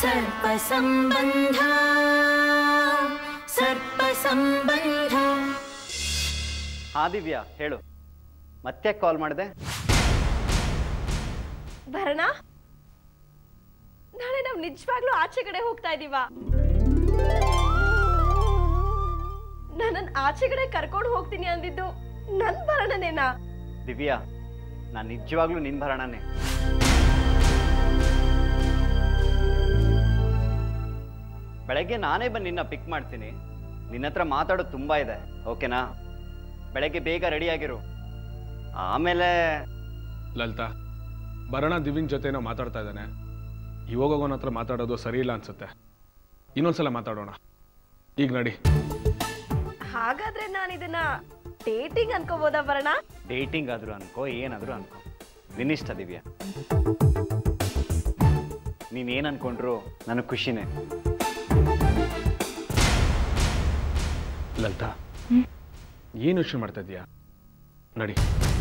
सर्पसम्बन्ध सर्पसम्बन्ध ಹಾ ದಿವ್ಯಾ ಹೇಳು ಮತ್ತೆ ಕಾಲ್ ಮಾಡಿದೆ ಭರಣ ನಾಳೆ ನಾವು ನಿಜವಾಗ್ಲೂ ಆಚೆ ಕಡೆ ಹೋಗ್ತಾ ಇದೀವ ನನ್ನನ್ ಆಚೆ ಕಡೆ ಕರ್ಕೊಂಡು ಹೋಗ್ತೀನಿ ಅಂದಿದ್ದು ನನ್ ಭರಣನೇನಾ ದಿವ್ಯಾ ನಾನು ನಿಜವಾಗ್ಲೂ ನಿನ್ ಭರಣನೇ ಬೆಳಗ್ಗೆ ನಾನೇ ಬಂದು ನಿನ್ನ ಪಿಕ್ ಮಾಡ್ತೀನಿ ನಿನ್ನ ಹತ್ರ ಮಾತಾಡೋದು ತುಂಬಾ ಇದೆ ಓಕೆನಾ ಬೆಳಗ್ಗೆ ಬೇಗ ರೆಡಿ ಆಗಿರು ಆಮೇಲೆ ಲಲಿತಾ ಭರಣ ದಿವಿನ್ ಜೊತೆನೋ ಮಾತಾಡ್ತಾ ಇದ್ದಾನೆ ಇವಾಗ ಅವನ ಹತ್ರ ಮಾತಾಡೋದು ಸರಿ ಇಲ್ಲ ಅನ್ಸುತ್ತೆ ಇನ್ನೊಂದ್ಸಲ ಮಾತಾಡೋಣ ಈಗ ನಡಿ ಹಾಗಾದ್ರೆ ನಾನು ಇದನ್ನ ಡೇಟಿಂಗ್ ಅನ್ಕೋಬೋದಾ ಭರಣ ಡೇಟಿಂಗ್ ಆದ್ರೂ ಅನ್ಕೋ ಏನಾದ್ರೂ ಅನ್ಕೋ ನಿನ್ನಿಷ್ಟ ದಿವ್ಯಾ ನೀನೇನ್ ಅನ್ಕೊಂಡ್ರು ನನಗೆ ಖುಷಿನೇ ಲಲಿತಾ ಏನು ಯೋಚನೆ ಮಾಡ್ತಾ ಇದೀಯಾ ನಡಿ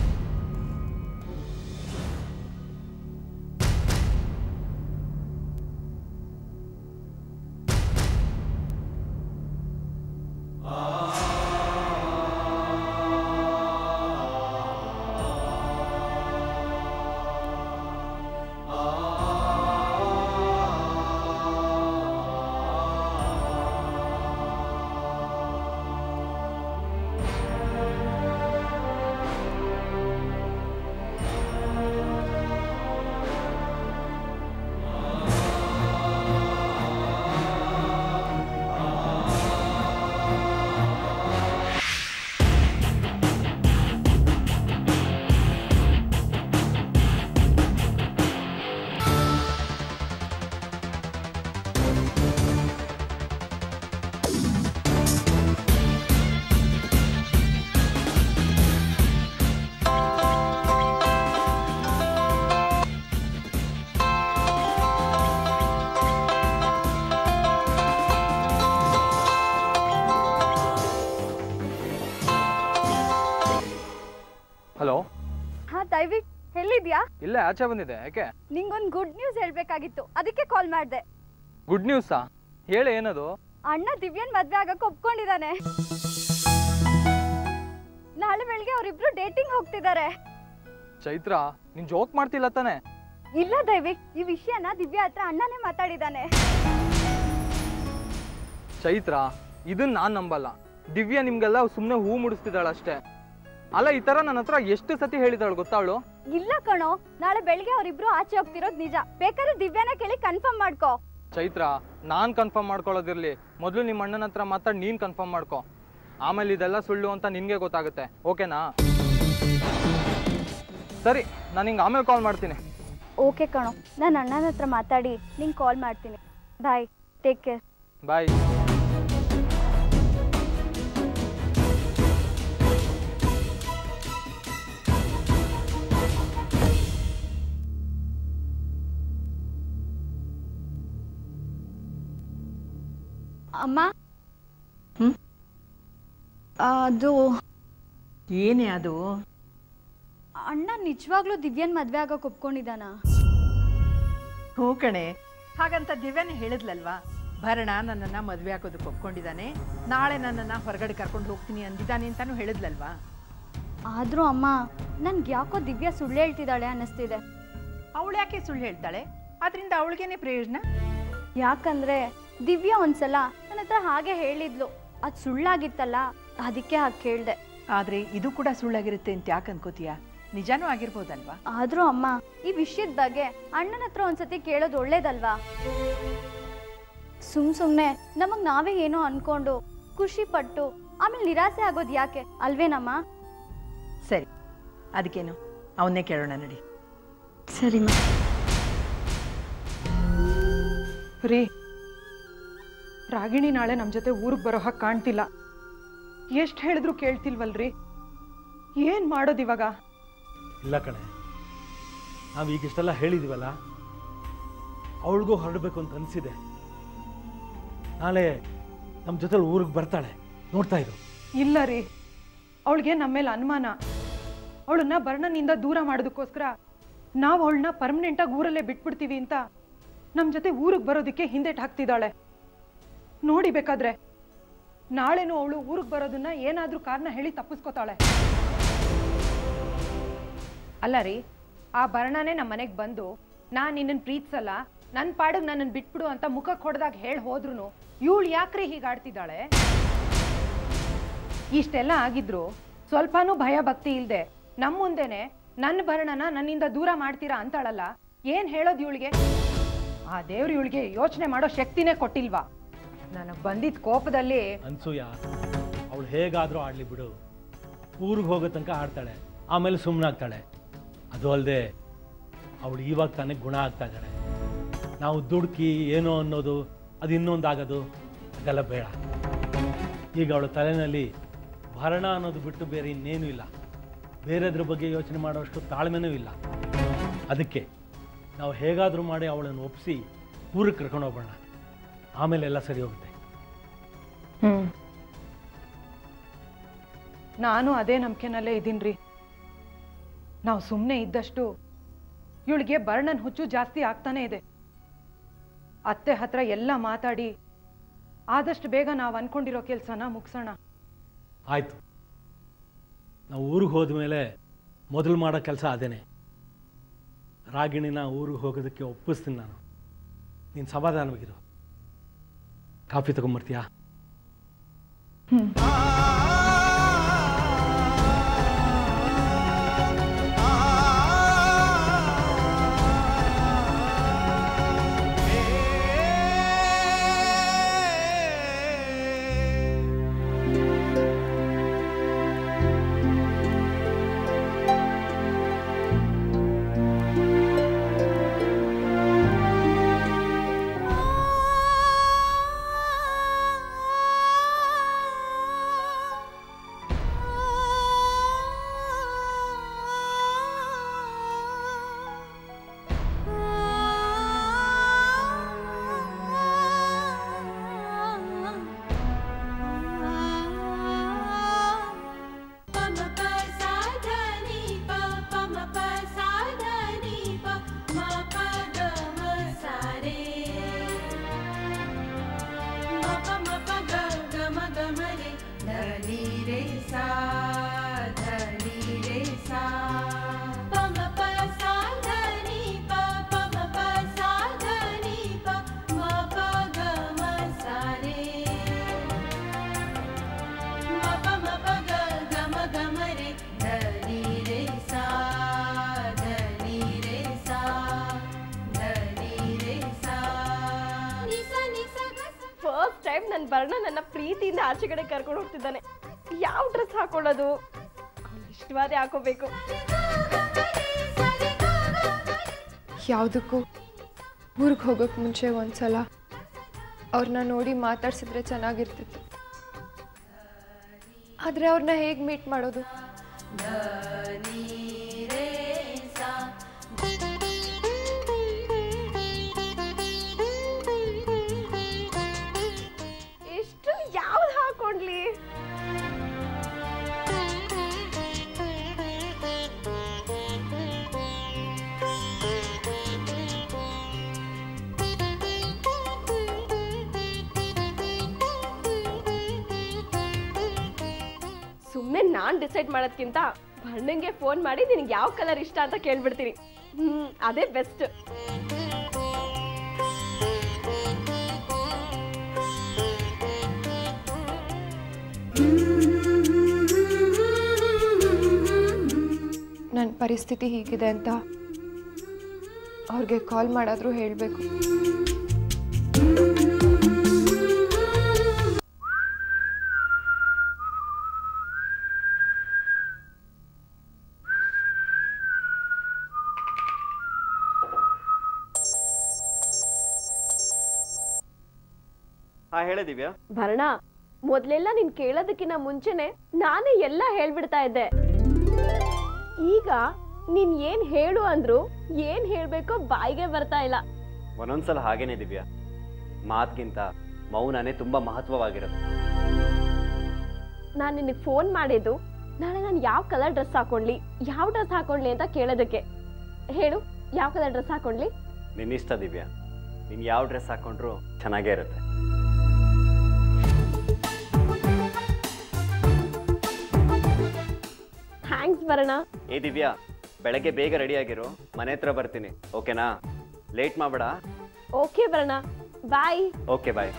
ಹಲೋ ಹಾ ದೈವಿಕ್ ಎಲ್ಲಿದ್ಯಾ ಇಲ್ಲೇ ಆಚೆ ಬಂದಿದೆ ಯಾಕೆ ನಿಂಗೊಂದು ಗುಡ್ ನ್ಯೂಸ್ ಹೇಳ್ಬೇಕಾಗಿತ್ತು ಅದಕ್ಕೆ ಕಾಲ್ ಮಾಡ್ದೆ ಗುಡ್ ನ್ಯೂಸಾ ಹೇಳಿ ಏನದು ಅಣ್ಣ ದಿವ್ಯನ್ ಮದ್ವೆ ಆಗಕ್ಕೆ ಒಪ್ಕೊಂಡಿದ್ದಾನೆ ನಾಳೆ ಬೆಳಿಗ್ಗೆ ಅವರಿಬ್ರು ಡೇಟಿಂಗ್ ಹೋಗ್ತಿದ್ದಾರೆ ಚೈತ್ರ ನೀನ್ ಜೋಕ್ ಮಾಡ್ತಿಲ್ಲ ತಾನೆ ಇಲ್ಲ ದೈವಿಕ್ ಈ ವಿಷಯನ ದಿವ್ಯಾ ಹತ್ರ ಅಣ್ಣನೇ ಮಾತಾಡಿದ್ದಾನೆ ಚೈತ್ರ ಇದನ್ನ ನಾನ್ ನಂಬಲ್ಲ ದಿವ್ಯಾ ನಿಮ್ಗೆಲ್ಲ ಸುಮ್ಮನೆ ಹೂ ಮುಡಿಸ್ತಿದ್ದಾಳ ಅಷ್ಟೇ ಅಲ್ಲ ಈ ತರ ನನ್ನ ಹತ್ರ ಎಷ್ಟು ಸತಿ ಹೇಳಿದಾಳು ಗೊತ್ತಾವಳು ಇಲ್ಲ ಕಣೋ ನಾಳೆ ಬೆಳಿಗ್ಗೆ ಅವರಿಬ್ರು ಆಚೆ ಹೋಗ್ತಿರೋದು ನಿಜ ಬೇಕಾದ್ರೆ ದಿವ್ಯಾನ ಕೇಳಿ ಕನ್ಫರ್ಮ್ ಮಾಡ್ಕೋ ಚೈತ್ರ ನಾನ್ ಕನ್ಫರ್ಮ್ ಮಾಡ್ಕೊಳ್ಳೋದಿರ್ಲಿ ಮೊದಲು ನಿಮ್ಮ ಅಣ್ಣನ ಹತ್ರ ಮಾತಾಡಿ ನೀನ್ ಕನ್ಫರ್ಮ್ ಮಾಡ್ಕೊ ಆಮೇಲೆ ಇದೆಲ್ಲ ಸುಳ್ಳು ಅಂತ ನಿನ್ಗೆ ಗೊತ್ತಾಗುತ್ತೆ ಓಕೆನಾ ಸರಿ ನಾನು ಹಿಂಗೆ ಆಮೇಲೆ ಕಾಲ್ ಮಾಡ್ತೀನಿ ಓಕೆ ಕಣೋ ನಾನು ಅಣ್ಣನ ಹತ್ರ ಮಾತಾಡಿ ನಿಂಗೆ ಕಾಲ್ ಮಾಡ್ತೀನಿ ಬಾಯ್ ಟೇಕ್ ಕೇರ್ ಬಾಯ್ ಅಮ್ಮ ಅದು ಏನೇ ಅದು ಅಣ್ಣ ನಿಜವಾಗ್ಲೂ ದಿವ್ಯನ್ ಮದ್ವೆ ಆಗಕ್ಕೆ ಒಪ್ಕೊಂಡಿದ್ದಾನ ಹ್ಞೂ ಕಣೆ ಹಾಗಂತ ದಿವ್ಯಾನೇ ಹೇಳಿದ್ಲಲ್ವಾ ಭರಣ ನನ್ನನ್ನು ಮದುವೆ ಹಾಕೋದಕ್ಕೆ ಒಪ್ಕೊಂಡಿದ್ದಾನೆ ನಾಳೆ ನನ್ನನ್ನು ಹೊರಗಡೆ ಕರ್ಕೊಂಡು ಹೋಗ್ತೀನಿ ಅಂದಿದ್ದಾನೆ ಅಂತಾನು ಹೇಳಿದ್ಲಲ್ವಾ ಆದ್ರೂ ಅಮ್ಮ ನನ್ಗೆ ಯಾಕೋ ದಿವ್ಯಾ ಸುಳ್ಳು ಹೇಳ್ತಿದ್ದಾಳೆ ಅನ್ನಿಸ್ತಿದೆ ಅವಳು ಯಾಕೆ ಸುಳ್ಳು ಹೇಳ್ತಾಳೆ ಅದರಿಂದ ಅವಳಿಗೇನೆ ಪ್ರಯೋಜನ ಯಾಕಂದ್ರೆ ದಿವ್ಯಾ ಒಂದ್ಸಲ ನನ್ನ ಹತ್ರ ಹಾಗೆ ಹೇಳಿದ್ಲು ಅದು ಸುಳ್ಳಾಗಿತ್ತಲ್ಲ ಅದಕ್ಕೆ ಹಾಗೆ ಕೇಳ್ದೆ ಆದರೆ ಇದು ಕೂಡ ಸುಳ್ಳಾಗಿರುತ್ತೆ ಅಂತ ಯಾಕೆ ಅನ್ಕೋತೀಯ ನಿಜಾನೂ ಆಗಿರ್ಬೋದಲ್ವಾ ಆದ್ರೂ ಅಮ್ಮ ಈ ವಿಷಯದ ಬಗ್ಗೆ ಅಣ್ಣನ ಹತ್ರ ಒಂದ್ಸತಿ ಕೇಳೋದು ಒಳ್ಳೇದಲ್ವಾ ಸುಮ್ ಸುಮ್ನೆ ನಮಗ್ ನಾವೇ ಏನೋ ಅನ್ಕೊಂಡು ಖುಷಿ ಪಟ್ಟು ಆಮೇಲೆ ನಿರಾಸೆ ಆಗೋದು ಯಾಕೆ ಅಲ್ವೇನಮ್ಮ ಸರಿ ಅದಕ್ಕೇನು ಅವನ್ನೇ ಕೇಳೋಣ ನಡಿ ಸರಿ ರೀ ರಾಗಿಣಿ ನಾಳೆ ನಮ್ಮ ಜೊತೆ ಊರಿಗೆ ಬರೋ ಹಾಗೆ ಕಾಣ್ತಿಲ್ಲ ಎಷ್ಟು ಹೇಳಿದ್ರು ಕೇಳ್ತಿಲ್ವಲ್ರಿ ಏನು ಮಾಡೋದು ಇವಾಗ ಇಲ್ಲ ಕಣೆ ನಾವು ಈಗ ಇಷ್ಟೆಲ್ಲ ಹೇಳಿದೀವಲ್ಲ ಅವಳಿಗೂ ಹೊರಡಬೇಕು ಅಂತ ಅನಿಸಿದೆ ನಾಳೆ ನಮ್ಮ ಜೊತೆ ಊರಿಗೆ ಬರ್ತಾಳೆ ನೋಡ್ತಾ ಇರು ಇಲ್ಲ ರೀ ಅವಳಿಗೆ ನಮ್ಮ ಮೇಲೆ ಅನುಮಾನ ಅವಳನ್ನ ಬರ್ಣನಿಂದ ದೂರ ಮಾಡೋದಕ್ಕೋಸ್ಕರ ನಾವು ಅವಳನ್ನ ಪರ್ಮನೆಂಟಾಗಿ ಊರಲ್ಲೇ ಬಿಟ್ಬಿಡ್ತೀವಿ ಅಂತ ನಮ್ಮ ಜೊತೆ ಊರಿಗೆ ಬರೋದಕ್ಕೆ ಹಿಂದೆಟ್ ಹಾಕ್ತಿದ್ದಾಳೆ ನೋಡಿ ಬೇಕಾದ್ರೆ ನಾಳೆನೂ ಅವಳು ಊರಿಗೆ ಬರೋದನ್ನ ಏನಾದ್ರೂ ಕಾರಣ ಹೇಳಿ ತಪ್ಪಿಸ್ಕೋತಾಳೆ ಅಲ್ಲ ರೀ ಆ ಭರಣನೇ ನಮ್ಮ ಮನೆಗೆ ಬಂದು ನಾನು ನಿನ್ನನ್ನು ಪ್ರೀತಿಸಲ್ಲ ನನ್ನ ಪಾಡಿಗೆ ನನ್ನನ್ನು ಬಿಟ್ಬಿಡು ಅಂತ ಮುಖಕ್ಕೆ ಹೊಡೆದಾಗ ಹೇಳಿ ಹೋದ್ರು ಇವಳು ಯಾಕ್ರಿ ಹೀಗಾಡ್ತಿದ್ದಾಳೆ ಇಷ್ಟೆಲ್ಲ ಆಗಿದ್ರು ಸ್ವಲ್ಪನೂ ಭಯ ಭಕ್ತಿ ಇಲ್ದೆ ನಮ್ಮ ಮುಂದೆನೆ ನನ್ನ ಭರಣನ ನನ್ನಿಂದ ದೂರ ಮಾಡ್ತೀರಾ ಅಂತಾಳಲ್ಲ ಏನ್ ಹೇಳೋದು ಇವಳಿಗೆ ಆ ದೇವ್ರು ಇವಳಿಗೆ ಯೋಚನೆ ಮಾಡೋ ಶಕ್ತಿನೇ ಕೊಟ್ಟಿಲ್ವಾ ನನಗೆ ಬಂದಿದ್ದ ಕೋಪದಲ್ಲಿ ಅನ್ಸೂಯ ಅವಳು ಹೇಗಾದರೂ ಆಡಲಿ ಬಿಡು ಊರಿಗೆ ಹೋಗೋ ತನಕ ಆಡ್ತಾಳೆ ಆಮೇಲೆ ಸುಮ್ಮನಾಗ್ತಾಳೆ ಅದು ಅಲ್ಲದೆ ಅವಳು ಇವಾಗ ತಾನೇ ಗುಣ ಆಗ್ತಾ ಇದ್ದಾಳೆ ನಾವು ದುಡುಕಿ ಏನೋ ಅನ್ನೋದು ಅದು ಇನ್ನೊಂದು ಆಗೋದು ಅದೆಲ್ಲ ಬೇಡ ಈಗ ಅವಳ ತಲೆಯಲ್ಲಿ ಭರಣ ಅನ್ನೋದು ಬಿಟ್ಟು ಬೇರೆ ಇನ್ನೇನೂ ಇಲ್ಲ ಬೇರೆದ್ರ ಬಗ್ಗೆ ಯೋಚನೆ ಮಾಡೋಷ್ಟು ತಾಳ್ಮೆನೂ ಇಲ್ಲ ಅದಕ್ಕೆ ನಾವು ಹೇಗಾದರೂ ಮಾಡಿ ಅವಳನ್ನು ಒಪ್ಪಿಸಿ ಊರಿಗೆ ಕರ್ಕೊಂಡು ಹೋಗೋಣ ಆಮೇಲೆ ಎಲ್ಲ ಸರಿ ಹೋಗುತ್ತೆ ಹ್ಮ್ ನಾನು ಅದೇ ನಂಬಿಕೆನಲ್ಲೇ ಇದ್ದೀನ್ರಿ ನಾವು ಸುಮ್ಮನೆ ಇದ್ದಷ್ಟು ಇವಳಿಗೆ ಬರ್ಣನ್ ಹುಚ್ಚು ಜಾಸ್ತಿ ಆಗ್ತಾನೆ ಇದೆ ಅತ್ತೆ ಹತ್ರ ಎಲ್ಲ ಮಾತಾಡಿ ಆದಷ್ಟು ಬೇಗ ನಾವು ಅನ್ಕೊಂಡಿರೋ ಕೆಲಸನ ಮುಗಿಸೋಣ ಆಯಿತು ನಾವು ಊರಿಗೆ ಹೋದ್ಮೇಲೆ ಮೊದಲು ಮಾಡೋ ಕೆಲಸ ಅದೇನೆ ರಾಗಿಣಿನ ಊರಿಗೆ ಹೋಗೋದಕ್ಕೆ ಒಪ್ಪಿಸ್ತೀನಿ ನಾನು ನೀನು ಸಮಾಧಾನವಾಗಿರು ಕಾಫಿ ತಗೊಂಬರ್ತೀಯಾ ಫಸ್ಟ್ ಟೈಮ್ ನನ್ನ ಬರ್ಣ ನನ್ನ ಪ್ರೀತಿಯಿಂದ ಆಚೆ ಕಡೆ ಕರ್ಕೊಂಡು ಹೋಗ್ತಿದ್ದಾನೆ ಯಾವ ಡ್ರೆಸ್ ಹಾಕೊಳ್ಳೋದು ಅವ್ನಿಗೆ ಇಷ್ಟವಾದೇ ಹಾಕೋಬೇಕು ಯಾವುದಕ್ಕೂ ಊರಿಗೆ ಹೋಗೋಕ್ಕೆ ಮುಂಚೆ ಒಂದ್ಸಲ ಅವ್ರನ್ನ ನೋಡಿ ಮಾತಾಡ್ಸಿದ್ರೆ ಚೆನ್ನಾಗಿರ್ತಿತ್ತು ಆದರೆ ಅವ್ರನ್ನ ಹೇಗೆ ಮೀಟ್ ಮಾಡೋದು ಎಷ್ಟು ಯಾವ್ದು ಹಾಕೊಂಡ್ಲಿ ಸುಮ್ಮನೆ ನಾನ್ ಡಿಸೈಡ್ ಮಾಡೋದ್ಕಿಂತ ಬಣ್ಣಂಗೆ ಫೋನ್ ಮಾಡಿ ನಿನಗೆ ಯಾವ ಕಲರ್ ಇಷ್ಟ ಅಂತ ಕೇಳ್ಬಿಡ್ತೀನಿ ಹ್ಮ್ ಅದೇ ಬೆಸ್ಟ್ ನನ್ನ ಪರಿಸ್ಥಿತಿ ಹೀಗಿದೆ ಅಂತ ಅವ್ರಿಗೆ ಕಾಲ್ ಮಾಡಾದರೂ ಹೇಳಬೇಕು ಹಾ ಹೇಳಿ ದಿವ್ಯಾ ಭರಣ ಮೊದ್ಲೆಲ್ಲ ನೀನ್ ಕೇಳೋದಕ್ಕಿಂತ ಮುಂಚೆನೆ ನಾನೇ ಎಲ್ಲ ಹೇಳ್ಬಿಡ್ತಾ ಇದ್ದೆ ಈಗ ನೀನ್ ಏನ್ ಹೇಳು ಅಂದ್ರು ಏನ್ ಹೇಳ್ಬೇಕೋ ಬಾಯಿಗೆ ಬರ್ತಾ ಇಲ್ಲ ಒಂದೊಂದ್ಸಲ ಹಾಗೇನೆ ದಿವ್ಯಾ ಮಾತ್ಗಿಂತ ಮೌನನೇ ತುಂಬಾ ಮಹತ್ವವಾಗಿರೋದು ನಾನು ನಿನಗೆ ಫೋನ್ ಮಾಡಿದ್ದು ನಾಳೆ ನಾನು ಯಾವ ಕಲರ್ ಡ್ರೆಸ್ ಹಾಕೊಂಡ್ಲಿ ಯಾವ ಡ್ರೆಸ್ ಹಾಕೊಂಡ್ಲಿ ಅಂತ ಕೇಳೋದಕ್ಕೆ ಹೇಳು ಯಾವ ಕಲರ್ ಡ್ರೆಸ್ ಹಾಕೊಂಡ್ಲಿ ನಿನ್ನಿಷ್ಟ ದಿವ್ಯಾ ನೀನು ಯಾವ ಡ್ರೆಸ್ ಹಾಕ್ಕೊಂಡ್ರು ಚೆನ್ನಾಗೇ ಇರುತ್ತೆ ಥ್ಯಾಂಕ್ಸ್ ಬರೋಣ ಏ ದಿವ್ಯಾ ಬೆಳಗ್ಗೆ ಬೇಗ ರೆಡಿ ಆಗಿರು ಮನೆ ಹತ್ರ ಬರ್ತೀನಿ ಓಕೆನಾ ಲೇಟ್ ಮಾಡಬೇಡ ಓಕೆ ಬರೋಣ ಬಾಯ್ ಓಕೆ ಬಾಯ್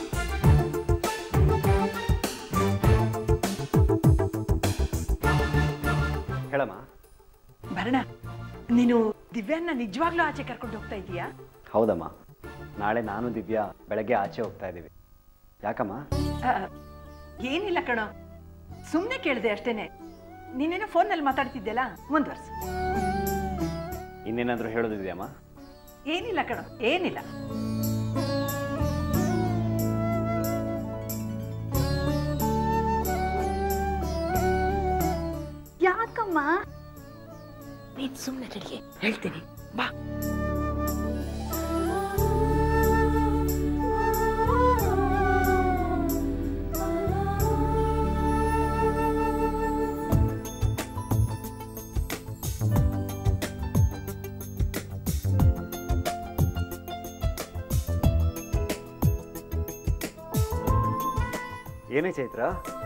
ಹೇಳಮ್ಮ ಭರಣ ನೀನು ದಿವ್ಯಾನ್ನ ನಿಜವಾಗ್ಲೂ ಆಚೆ ಕರ್ಕೊಂಡು ಹೋಗ್ತಾ ಇದೀಯಾ ಹೌದಮ್ಮ ನಾಳೆ ನಾನು ದಿವ್ಯಾ ಬೆಳಗ್ಗೆ ಆಚೆ ಹೋಗ್ತಾ ಇದ್ದೀವಿ ಯಾಕಮ್ಮ ಆ, ಏನಿಲ್ಲ ಕಣೋ ಸುಮ್ಮನೆ ಕೇಳಿದೆ ಅಷ್ಟೇನೆ ನೀನೇನೋ ಫೋನಲ್ಲಿ ಮಾತಾಡ್ತಿದ್ದೆಲ್ಲ ಮುಂದುವರ್ಸು ಇನ್ನೇನಾದರೂ ಹೇಳೋದಿದೆಯಮ್ಮ ಏನಿಲ್ಲ ಕಣೋ ಏನಿಲ್ಲ ಯಾಕಮ್ಮ ನೀನ್ ಸುಮ್ಮನೆ ತಡಿಗೆ ಹೇಳ್ತೀನಿ ಬಾ ಏನೇ ಚೈತ್ರ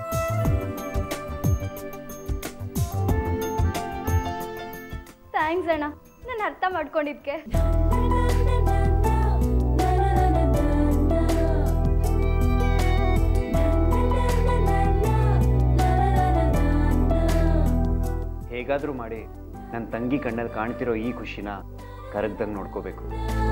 ಥ್ಯಾಂಕ್ಸ್ ಅಣ್ಣ ನಾನು ಅರ್ಥ ಮಾಡ್ಕೊಂಡಿದ್ಕೆ ಹೇಗಾದರೂ ಮಾಡಿ ನನ್ನ ತಂಗಿ ಕಣ್ಣಲ್ಲಿ ಕಾಣ್ತಿರೋ ಈ ಖುಷಿನ ಕರಗ್ದಂಗೆ ನೋಡ್ಕೋಬೇಕು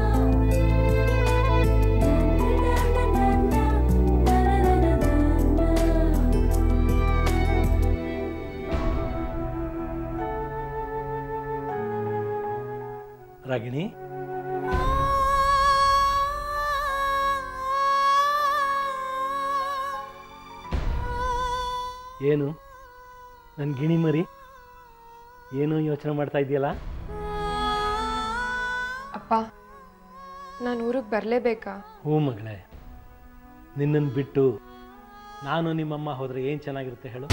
ರಾಗಿಣಿ ಏನು ನನ್ನ ಗಿಣಿ ಮರಿ ಏನು ಯೋಚನೆ ಮಾಡ್ತಾ ಇದೆಯಲ್ಲ ಅಪ್ಪ ನಾನು ಊರಿಗೆ ಬರಲೇಬೇಕಾ ಹ್ಞೂ ಮಗಳೇ ನಿನ್ನನ್ನು ಬಿಟ್ಟು ನಾನು ನಿಮ್ಮಮ್ಮ ಹೋದರೆ ಏನು ಚೆನ್ನಾಗಿರುತ್ತೆ ಹೇಳು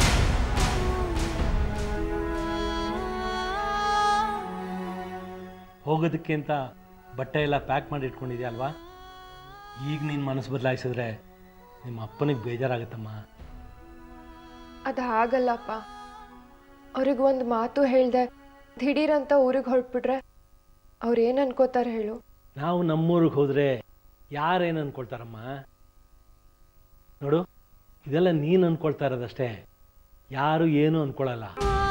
ಹೋಗೋದಕ್ಕೆ ಅಂತ ಬಟ್ಟೆ ಎಲ್ಲ ಪ್ಯಾಕ್ ಮಾಡಿ ಇಟ್ಕೊಂಡಿದ್ಯಾ ಅಲ್ವಾ ಈಗ ನಿನ್ನ ಮನಸ್ಸು ಬದಲಾಯಿಸಿದ್ರೆ ನಿಮ್ಮ ಅಪ್ಪನಿಗೆ ಬೇಜಾರಾಗುತ್ತಮ್ಮ ಅದು ಹಾಗಲ್ಲಪ್ಪ ಅವ್ರಿಗೆ ಒಂದು ಮಾತು ಹೇಳ್ದೆ ದಿಢೀರಂತ ಊರಿಗೆ ಹೊರಟ್ಬಿಟ್ರೆ ಅವ್ರು ಏನು ಅನ್ಕೋತಾರೆ ಹೇಳು ನಾವು ನಮ್ಮೂರಿಗೆ ಹೋದರೆ ಯಾರೇನು ಅನ್ಕೊಳ್ತಾರಮ್ಮ ನೋಡು ಇದೆಲ್ಲ ನೀನು ಅನ್ಕೊಳ್ತಾ ಇರೋದಷ್ಟೇ ಯಾರು ಏನು ಅನ್ಕೊಳ್ಳಲ್ಲ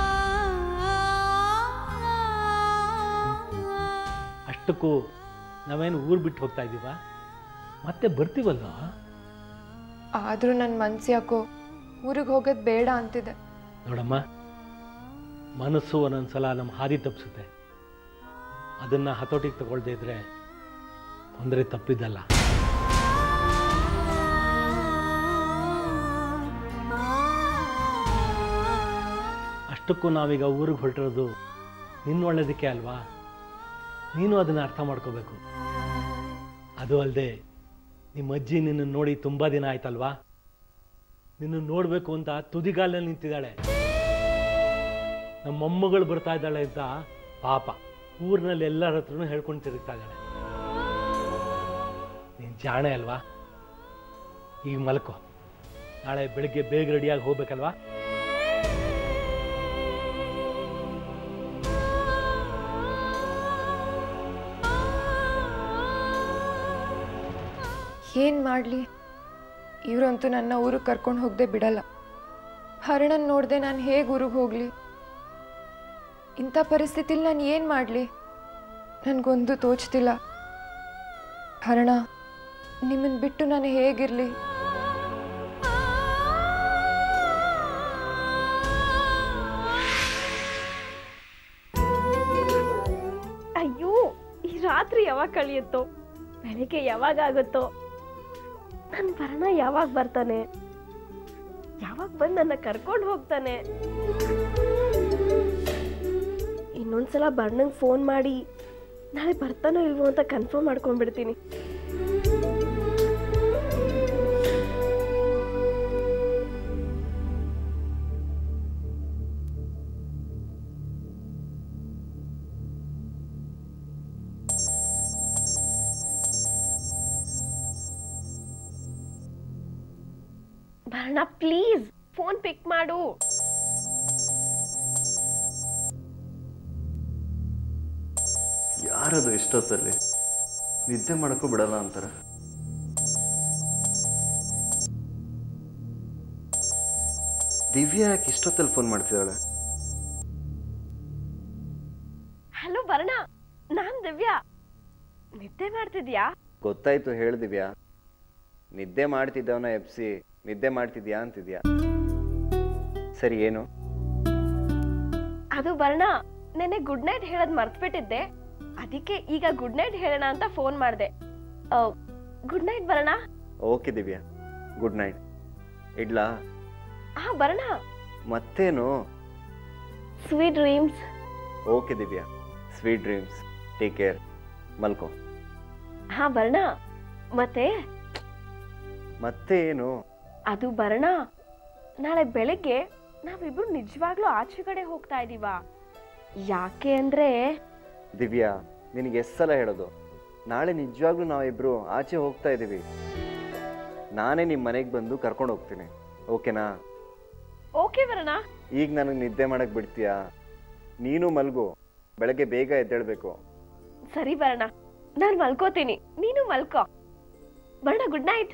ಅಷ್ಟಕ್ಕೂ ನಾವೇನು ಊರು ಬಿಟ್ಟು ಹೋಗ್ತಾ ಇದ್ದೀವ ಮತ್ತೆ ಬರ್ತೀವಲ್ವಾ ಆದರೂ ನನ್ನ ಮನ್ಸು ಯಾಕೋ ಊರಿಗೆ ಹೋಗೋದು ಬೇಡ ಅಂತಿದೆ ನೋಡಮ್ಮ ಮನಸ್ಸು ಒಂದೊಂದ್ಸಲ ನಮ್ಮ ಹಾದಿ ತಪ್ಪಿಸುತ್ತೆ ಅದನ್ನು ಹತೋಟಿಗೆ ತಗೊಳ್ದೇ ಇದ್ರೆ ತೊಂದರೆ ತಪ್ಪಿದ್ದಲ್ಲ ಅಷ್ಟಕ್ಕೂ ನಾವೀಗ ಊರಿಗೆ ಹೊರಟಿರೋದು ನಿನ್ನ ಒಳ್ಳೇದಕ್ಕೆ ಅಲ್ವಾ ನೀನು ಅದನ್ನು ಅರ್ಥ ಮಾಡ್ಕೋಬೇಕು ಅದು ಅಲ್ಲದೆ ನಿಮ್ಮ ಅಜ್ಜಿ ನಿನ್ನನ್ನು ನೋಡಿ ತುಂಬ ದಿನ ಆಯ್ತಲ್ವಾ ನಿನ್ನ ನೋಡಬೇಕು ಅಂತ ತುದಿಗಾಲಲ್ಲಿ ನಿಂತಿದ್ದಾಳೆ ನಮ್ಮ ಮೊಮ್ಮಗಳು ಬರ್ತಾ ಇದ್ದಾಳೆ ಅಂತ ಪಾಪ ಊರಿನಲ್ಲಿ ಎಲ್ಲರ ಹತ್ರನೂ ಹೇಳ್ಕೊಂಡು ತಿರುಗ್ತಾ ಇದ್ದಾಳೆ ನೀನು ಜಾಣೆ ಅಲ್ವಾ ಈಗ ಮಲ್ಕೋ ನಾಳೆ ಬೆಳಿಗ್ಗೆ ಬೇಗ ರೆಡಿಯಾಗಿ ಹೋಗ್ಬೇಕಲ್ವಾ ಏನು ಮಾಡಲಿ ಇವರಂತೂ ನನ್ನ ಊರಿಗೆ ಕರ್ಕೊಂಡು ಹೋಗದೆ ಬಿಡಲ್ಲ ಹರಣನ್ ನೋಡದೆ ನಾನು ಹೇಗೆ ಊರಿಗೆ ಹೋಗಲಿ ಇಂಥ ಪರಿಸ್ಥಿತಿಲಿ ನಾನು ಏನು ಮಾಡಲಿ ನನಗೊಂದು ತೋಚ್ತಿಲ್ಲ ಹರಣ ನಿಮ್ಮನ್ನು ಬಿಟ್ಟು ನಾನು ಹೇಗಿರಲಿ ಅಯ್ಯೋ ಈ ರಾತ್ರಿ ಯಾವಾಗ ಕಳಿಯುತ್ತೋ ಬೆಳಿಗ್ಗೆ ಯಾವಾಗ ಆಗುತ್ತೋ ನನ್ನ ಭರಣ ಯಾವಾಗ ಬರ್ತಾನೆ ಯಾವಾಗ ಬಂದು ನನ್ನ ಕರ್ಕೊಂಡು ಹೋಗ್ತಾನೆ ಇನ್ನೊಂದ್ಸಲ ಬರ್ಣಂಗೆ ಫೋನ್ ಮಾಡಿ ನಾಳೆ ಬರ್ತಾನೋ ಇಲ್ವೋ ಅಂತ ಕನ್ಫರ್ಮ್ ಮಾಡ್ಕೊಂಡ್ಬಿಡ್ತೀನಿ ಭರಣ ಪ್ಲೀಸ್ ಫೋನ್ ಪಿಕ್ ಮಾಡು ಯಾರದು ಇಷ್ಟೊತ್ತಲ್ಲಿ ನಿದ್ದೆ ಮಾಡಕ್ಕೂ ಬಿಡಲ್ಲ ಅಂತಾರೆ ದಿವ್ಯಾ ಯಾಕೆ ಇಷ್ಟೊತ್ತಲ್ಲಿ ಫೋನ್ ಮಾಡ್ತಿದ್ದಾಳೆ ಹಲೋ ಭರಣ ನಾನ್ ದಿವ್ಯಾ ನಿದ್ದೆ ಮಾಡ್ತಿದ್ಯಾ ಗೊತ್ತಾಯ್ತು ಹೇಳ್ದಿವ್ಯಾ ನಿದ್ದೆ ಮಾಡ್ತಿದ್ದವನ ಎಬ್ಸಿ ನಿದ್ದೆ ಮಾಡ್ತಿದ್ಯಾ ಅಂತಿದ್ಯಾ ಸರಿ ಏನು ಅದು ಭರಣ ನೆನ್ನೆ ಗುಡ್ ನೈಟ್ ಹೇಳೋದ್ ಮರ್ತ್ಬಿಟ್ಟಿದ್ದೆ ಅದಕ್ಕೆ ಈಗ ಗುಡ್ ನೈಟ್ ಹೇಳೋಣ ಅಂತ ಫೋನ್ ಮಾಡಿದೆ good night Bharana okay Divya good night ಇಡ್ಲಾ ಹಾ ಭರಣ ಮತ್ತೇನು sweet dreams okay Divya sweet dreams take care ಮಲ್ಕೋ ಹಾ ಭರಣ ಮತ್ತೆ ಮತ್ತೆ ಏನು ಅದು ಭರಣ ನಾಳೆ ಬೆಳಿಗ್ಗೆ ನಾವಿಬ್ರು ನಿಜವಾಗ್ಲೂ ಆಚೆ ಕಡೆ ಹೋಗ್ತಾ ಇದೀವಾ ಯಾಕೆ ಅಂದ್ರೆ ದಿವ್ಯಾ ನಿನಗೆ ಎಷ್ಟು ಸಲ ಹೇಳೋದು ನಾಳೆ ನಿಜವಾಗ್ಲೂ ನಾವಿಬ್ರು ಆಚೆ ಹೋಗ್ತಾ ಇದ್ದೀವಿ ನಾನೇ ನಿಮ್ಮ ಮನೆಗೆ ಬಂದು ಕರ್ಕೊಂಡು ಹೋಗ್ತೀನಿ ಓಕೆನಾ ಓಕೆ ಭರಣ ಈಗ ನನಗೆ ನಿದ್ದೆ ಮಾಡಕ್ ಬಿಡ್ತೀಯಾ ನೀನು ಮಲ್ಗು ಬೆಳಗ್ಗೆ ಬೇಗ ಎದ್ದೇಳ್ಬೇಕು ಸರಿ ಭರಣ ನಾನ್ ಮಲ್ಕೋತೀನಿ ನೀನು ಮಲ್ಕೋ Bharana good night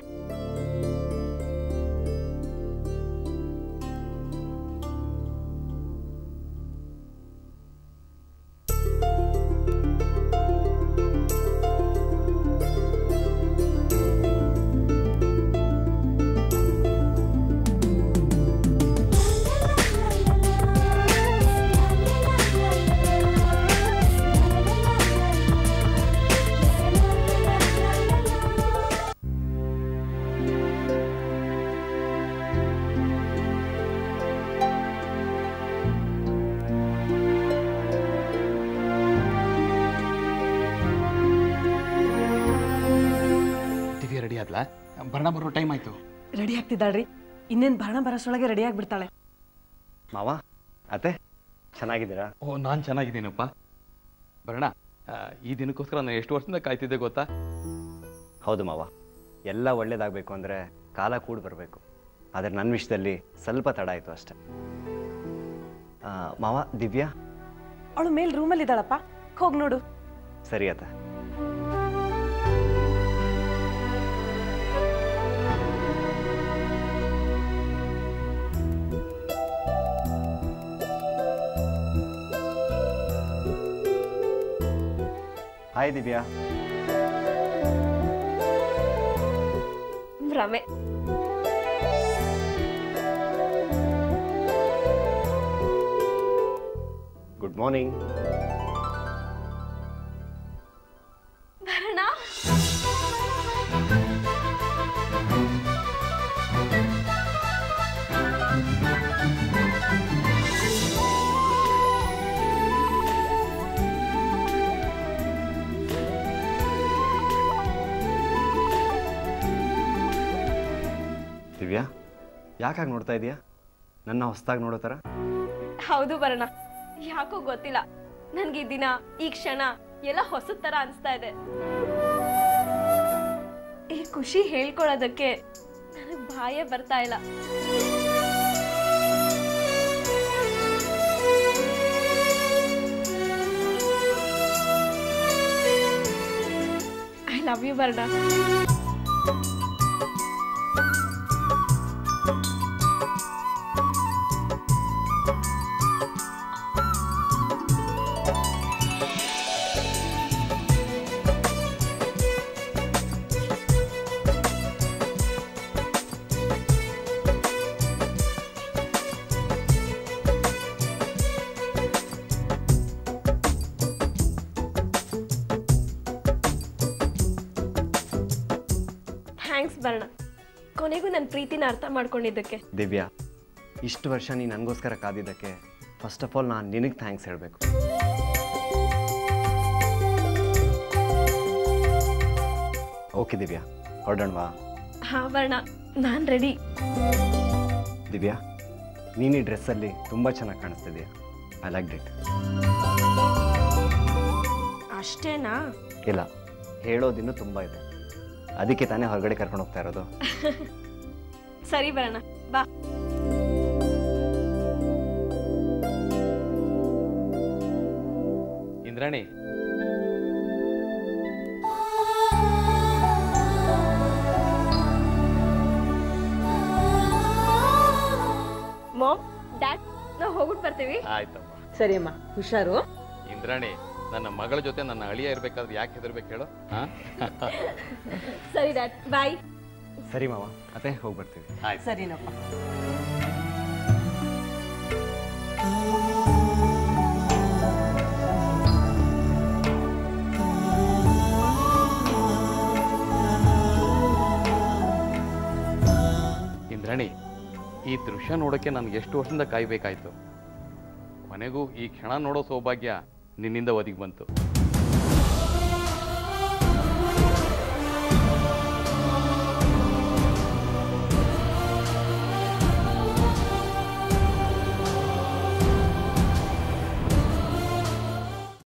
Divya ready ಆದ್ಲಾ ಬರ್ಣ ಬರೋ ಟೈಮ್ ಆಯ್ತು ರೆಡಿ ಆಗ್ತಿದ್ದಾಳ್ರಿ ಇನ್ನೇನ್ ಭರಣ ಬರೋಷ್ರೊಳಗೆ ರೆಡಿ ಆಗ್ಬಿಡ್ತಾಳೆ ಮಾವ ಅತ್ತೆ ಚೆನ್ನಾಗಿದ್ದೀರಾ ಓ ನಾನು ಚೆನ್ನಾಗಿದ್ದೀನಪ್ಪ ಬರೋಣ ಈ ದಿನಕ್ಕೋಸ್ಕರ ನಾನು ಎಷ್ಟು ವರ್ಷದಿಂದ ಕಾಯ್ತಿದ್ದೆ ಗೊತ್ತಾ ಹೌದು ಮಾವ ಎಲ್ಲ ಒಳ್ಳೇದಾಗಬೇಕು ಅಂದರೆ ಕಾಲ ಕೂಡಿ ಬರಬೇಕು ಆದರೆ ನನ್ನ ವಿಷಯದಲ್ಲಿ ಸ್ವಲ್ಪ ತಡ ಆಯಿತು ಅಷ್ಟೆ ಆ, ಮಾವ ದಿವ್ಯಾ ಅವಳು ಮೇಲ್ ರೂಮಲ್ಲಿ ಇದ್ದಾಳಪ್ಪ ಹೋಗ್ ನೋಡು ಸರಿ ಅತ್ತೆ ಹಾಯ್ ದಿವ್ಯಾ ಭ್ರಮೆ ಗುಡ್ ಮಾರ್ನಿಂಗ್ ಭರಣ ದಿವ್ಯಾ ಯಾಕಾಗಿ ನೋಡ್ತಾ ಇದೀಯಾ ನನ್ನ ಹೊಸ್ದಾಗಿ ನೋಡೋ ಥರ ಹೌದು ಭರಣ ಯಾಕೋ ಗೊತ್ತಿಲ್ಲ ನನ್ಗೆ ಈ ದಿನ ಈ ಕ್ಷಣ ಎಲ್ಲ ಹೊಸದ್ ತರ ಅನ್ಸ್ತಾ ಇದೆ ಈ ಖುಷಿ ಹೇಳ್ಕೊಳ್ಳೋದಕ್ಕೆ ನನಗ್ ಬಾಯೇ ಬರ್ತಾ ಇಲ್ಲ I love you Bharana thanks Bharana ಕೊನೆಗೂ ನನ್ನ ಪ್ರೀತಿನ ಅರ್ಥ ಮಾಡ್ಕೊಂಡಿದ್ದಕ್ಕೆ ದಿವ್ಯಾ ಇಷ್ಟು ವರ್ಷ ನೀನು ನನಗೋಸ್ಕರ ಕಾದಿದ್ದಕ್ಕೆ ಫಸ್ಟ್ ಆಫ್ ಆಲ್ ನಾನು ನಿನಗೆ ಥ್ಯಾಂಕ್ಸ್ ಹೇಳಬೇಕು ಓಕೆ ದಿವ್ಯಾ ಹೊರಡೋಣವಾ ಹಾ ಭರಣ ನಾನ್ ರೆಡಿ ದಿವ್ಯಾ ನೀನು ಈ ಡ್ರೆಸ್ಸಲ್ಲಿ ತುಂಬ ಚೆನ್ನಾಗಿ ಕಾಣಿಸ್ತಿದ್ಯಾ ಐ ಲೈಕ್ ಡಿಟ್ ಅಷ್ಟೇನಾ ಇಲ್ಲ ಹೇಳೋದಿನ್ನೂ ತುಂಬ ಇದೆ ಅದಕ್ಕೆ ತಾನೇ ಹೊರಗಡೆ ಕರ್ಕೊಂಡು ಹೋಗ್ತಾ ಇರೋದು ಸರಿ ಬರೋಣ ಬಾ ಇಂದ್ರಾಣಿ ಮಾಮ್ ಡ್ಯಾಡ್ ನಾವು ಹೋಗ್ಬಿಟ್ಟು ಬರ್ತೀವಿ ಆಯ್ತಮ್ಮ ಸರಿ ಅಮ್ಮ ಹುಷಾರು ಇಂದ್ರಾಣಿ ನನ್ನ ಮಗಳ ಜೊತೆ ನನ್ನ ಅಳಿಯ ಇರ್ಬೇಕಾದ್ರೆ ಯಾಕೆ ಹೆದರ್ಬೇಕು ಹೇಳು ಹಾ ಸರಿ ಡ್ಯಾಡ್ ಬಾಯ್ ಸರಿ ಮಾವ ಅತ್ತೆ ಹೋಗಿ ಬರ್ತೀವಿ ಆಯ್ತು ಸರಿನಪ್ಪ ಇಂದ್ರಾಣಿ ಈ ದೃಶ್ಯ ನೋಡೋಕ್ಕೆ ನನಗೆ ಎಷ್ಟು ವರ್ಷದಿಂದ ಕಾಯ್ಬೇಕಾಯ್ತು ಕೊನೆಗೂ ಈ ಕ್ಷಣ ನೋಡೋ ಸೌಭಾಗ್ಯ ನಿನ್ನಿಂದ ಒದಗಿ ಬಂತು